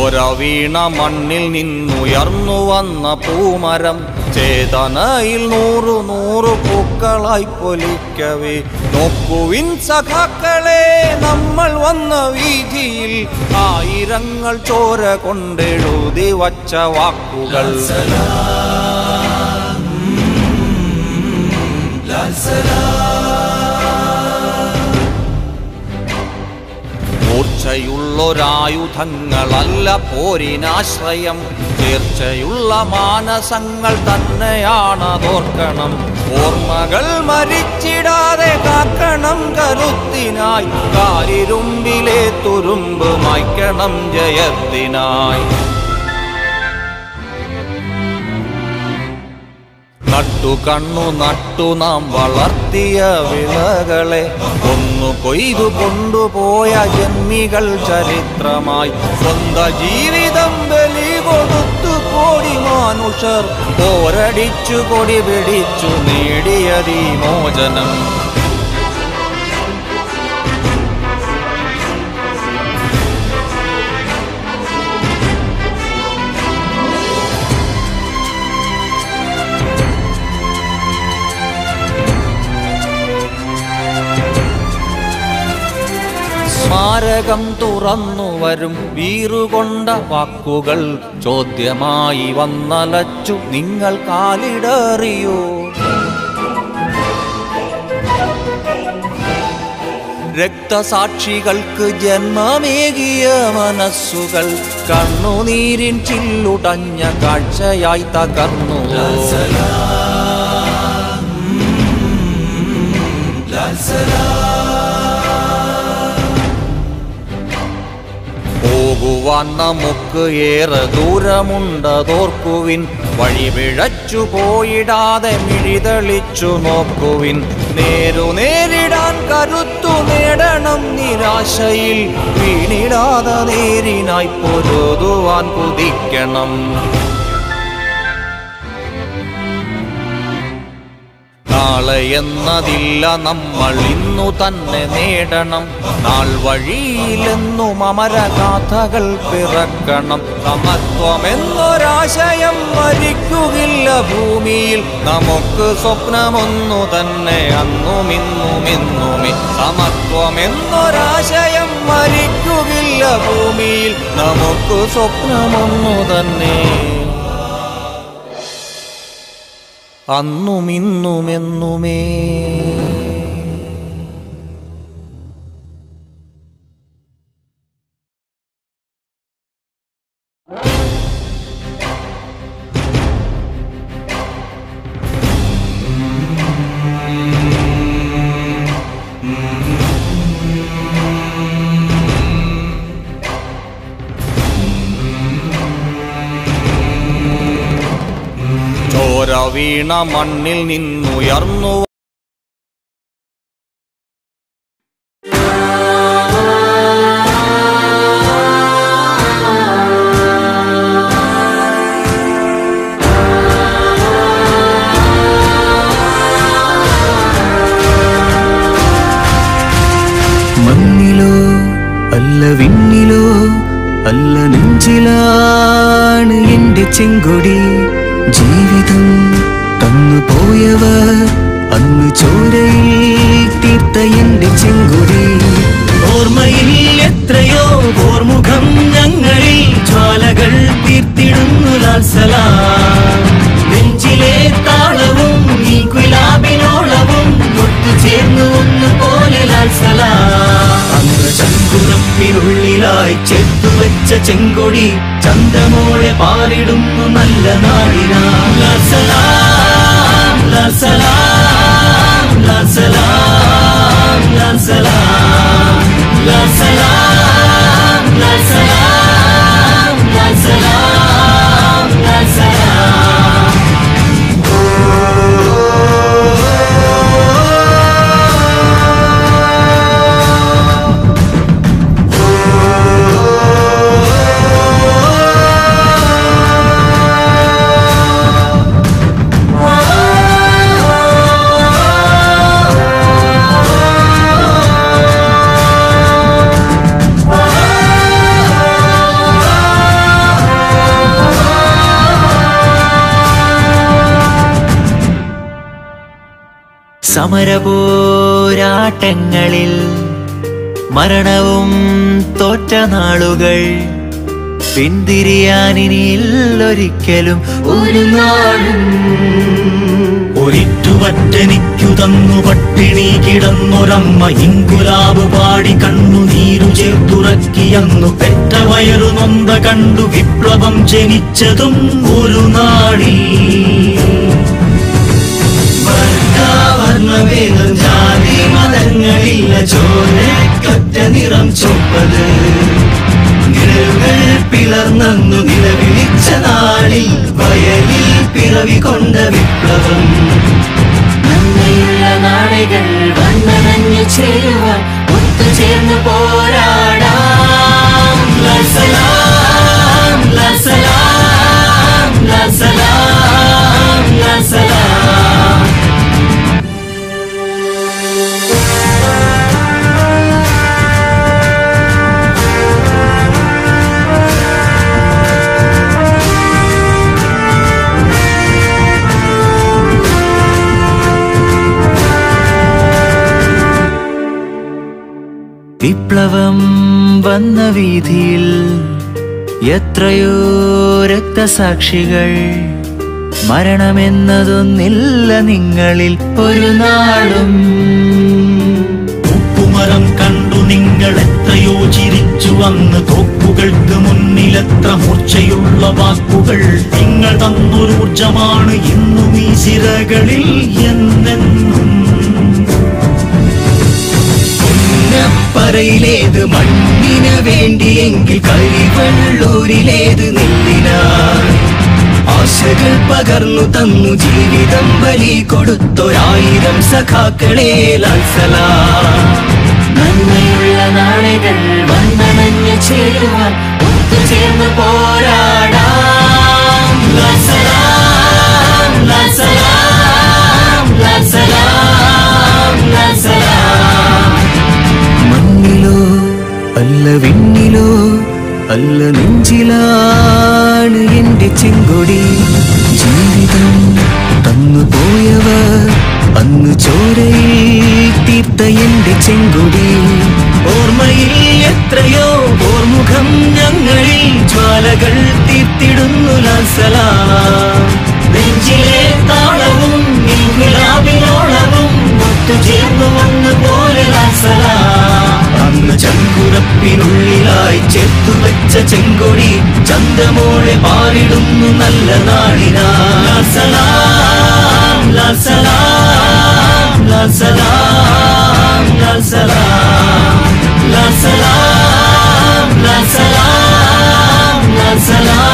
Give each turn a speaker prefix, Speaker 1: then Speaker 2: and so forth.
Speaker 1: ചോര വീണ മണ്ണിൽ നിന്നുയർന്നു വന്ന പൂമരം ചേതനയിൽ നൂറു നൂറു പൂക്കളായി പൊലിക്കവേ നോക്കുവിൻ സഖാക്കളെ നമ്മൾ വന്ന വീതിയിൽ ആയിരങ്ങൾ ചോര കൊണ്ടെഴുതി വച്ച വാക്കുകൾ മൂർച്ചയുള്ളൊരായുധങ്ങളല്ല പോരിനാശ്രയം തീർച്ചയുള്ള മാനസങ്ങൾ തന്നെയാണതോർക്കണം ഓർമ്മകൾ മരിച്ചിടാതെ കാക്കണം കരുത്തിനായി കാരിരുമ്പിലെ തുരുമ്പ് മായ്ക്കണം ജയത്തിനായി നട്ടു കണ്ണു നട്ടു നാം വളർത്തിയ വിളകളെ ഒന്നു കൊയ്തു കൊണ്ടുപോയ ജന്മികൾ ചരിത്രമായി സ്വന്ത ജീവിതം ബലി കൊടുത്തു കോടി മാനുഷർ പോരടിച്ചു കൊടി പിടിച്ചു നേടിയതീ മോചനം സ്മാരകം തുറന്നു വരും വീറുകൊണ്ട വാക്കുകൾ ചോദ്യമായി വന്നലച്ചു നിങ്ങൾ കാലിടറിയോ രക്തസാക്ഷികൾക്ക് ജന്മമേകിയ മനസ്സുകൾ കണ്ണുനീരിൻ ചില്ലുടഞ്ഞ കാഴ്ചയായി തകർന്നു പോകുവാൻ നമുക്ക് ഏറെ ദൂരമുണ്ടതോർക്കുവിൻ വഴി പിഴച്ചു പോയിടാതെ മിഴിതെളിച്ചു നോക്കുവിൻ നേരു നേരിടാൻ കരുത്തു നേടണം നിരാശയിൽ വീണിടാതെ നേരിനായി പൊരുതുവാൻ കുതിക്കണം നാളെ എന്നതില്ല നമ്മൾ ഇന്നു തന്നെ നേടണം നാൾ വഴിയിലെന്നും അമരഗാഥകൾ പിറക്കണം സമത്വമെന്നൊരാശയം മരിക്കുകില്ല ഭൂമിയിൽ നമുക്ക് സ്വപ്നമൊന്നു തന്നെ അന്നും ഇന്നും ഇന്നുമേ സമത്വമെന്നൊരാശയം മരിക്കുകില്ല ഭൂമിയിൽ നമുക്ക് സ്വപ്നമൊന്നു തന്നെ അന്നുമിന്നുമെന്നുമേ ചോര വീണ മണ്ണിൽ നിന്നുയർന്നു
Speaker 2: മണ്ണിലോ അല്ല വിണ്ണിലോ അല്ല നെഞ്ചിലാണ് എന്റെ ചെങ്കൊടി ജീവിതം തന്നു പോയവർ അന്ന് ചോരയിൽ തീർത്ത എന്റെ ചെങ്കൊടി ഓർമ്മയിൽ എത്രയോ ഓർമുഖം ഞങ്ങളിൽ ജ്വാലകൾ തീർത്തിടുന്നു ലാൽസലാം നെഞ്ചിലെ താളവും ഈ കുലാബിനോളവും ഒത്തുചേർന്നു ഒന്നുപോലെ ലാൽസലാം അന്ന് ചങ്കുറപ്പിനുള്ളിലായി ചേർത്തുവെച്ച ചെങ്കൊടി ചന്തമോടെ പാറിടുന്നു നല്ല നാടിനാ ലാൽസലാം ലാൽസലാം ലാൽസലാം ലാൽസലാം ലാൽസലാം ലാൽസലാം ലാൽസലാം ലാൽസലാം
Speaker 3: സമരപോരാട്ടങ്ങളിൽ മരണവും തോറ്റ നാളുകൾ പിന്തിരിയാനിനിയില്ലൊരിക്കലും
Speaker 2: ഒരു നാളും
Speaker 4: ഒരിറ്റുവറ്റനിക്കു തന്നു പട്ടിണി കിടന്നൊരമ്മ ഇങ്കുലാബ് പാടി കണ്ണു നീരു ചേർത്തുറക്കിയന്നു പെറ്റ വയറു നൊന്ത കണ്ടു വിപ്ലവം ജനിച്ചതും ഒരു നാളിൽ വർണ്ണവേദം ജാതി മതങ്ങളില്ല ചോരക്കൊറ്റ നിറം ചൊപ്പത് നിഴലുകൾ പിളർന്നു നിലവിളിച്ച നാളിൽ വയലിൽ പിറവി കൊണ്ട വിപ്ലവം
Speaker 2: നന്മയുള്ള നാളുകൾ വന്നണഞ്ഞു ചേരുവാൻ ഒത്തുചേർന്ന് പോരാടാം ലസലാം ലസലാം ലസലാം ലസലാം
Speaker 3: വിപ്ലവം വന്ന വീതിയിൽ എത്രയോ രക്തസാക്ഷികൾ മരണമെന്നതൊന്നില്ല നിങ്ങളിൽ ഒരു നാളും
Speaker 4: ഉപ്പുമരം കണ്ടു നിങ്ങൾ എത്രയോ ചിരിച്ചു അന്ന് തോക്കുകൾക്ക് മുന്നിലെത്ര മൂർച്ചയുള്ള വാക്കുകൾ നിങ്ങൾ തന്നൊരൂർജമാണ് ഇന്നും ഈ സിരകളിൽ എന്നെന്നും പുന്നപ്പറയിലേത് മണ്ണിന് വേണ്ടിയെങ്കിൽ കരിവള്ളൂരിലേത് നെല്ലിനായി ആശകൾ പകർന്നു തന്നു ജീവിതം ബലി കൊടുത്തൊരായിരം സഖാക്കളെ ലാൽസലാ
Speaker 2: നന്മയുള്ള നാളുകൾ വന്നണഞ്ഞു ചേരുവാൻ ഒത്തുചേർന്ന് പോരാടാം ലസലാം ലസലാം ലസലാം ലസലാം
Speaker 3: മണ്ണിലോ അല്ല വിണ്ണിലോ അല്ല നെഞ്ചിലാണ് എന്റെ ചെങ്കൊടി ജീവിതം തന്നു പോയവർ അന്ന് ചോരയിൽ തീർത്ത എന്റെ ചെങ്കൊടി
Speaker 4: ഓർമ്മയിൽ എത്രയോ ഓർമുഖം ഞങ്ങളിൽ ജ്വാലകൾ തീർത്തിടുന്നു ലാൽസലാം
Speaker 2: നെഞ്ചിലെ താളവും നിൻഗുലാബിലോളവും ഒത്തുചേർന്നു വന്നു പോലെ ലസലാം
Speaker 4: അന്ന് ചങ്കുറപ്പിനുള്ളിലായി ചേർത്തു വെച്ച ചെങ്കൊടി ചന്തമോളെ പാറിടുന്നു നല്ല നാളിനാ ലാൽസലാം ലാൽസലാം ലാൽസലാം ലാൽസലാം ലാൽസലാം ലാൽസലാം ലാൽസലാം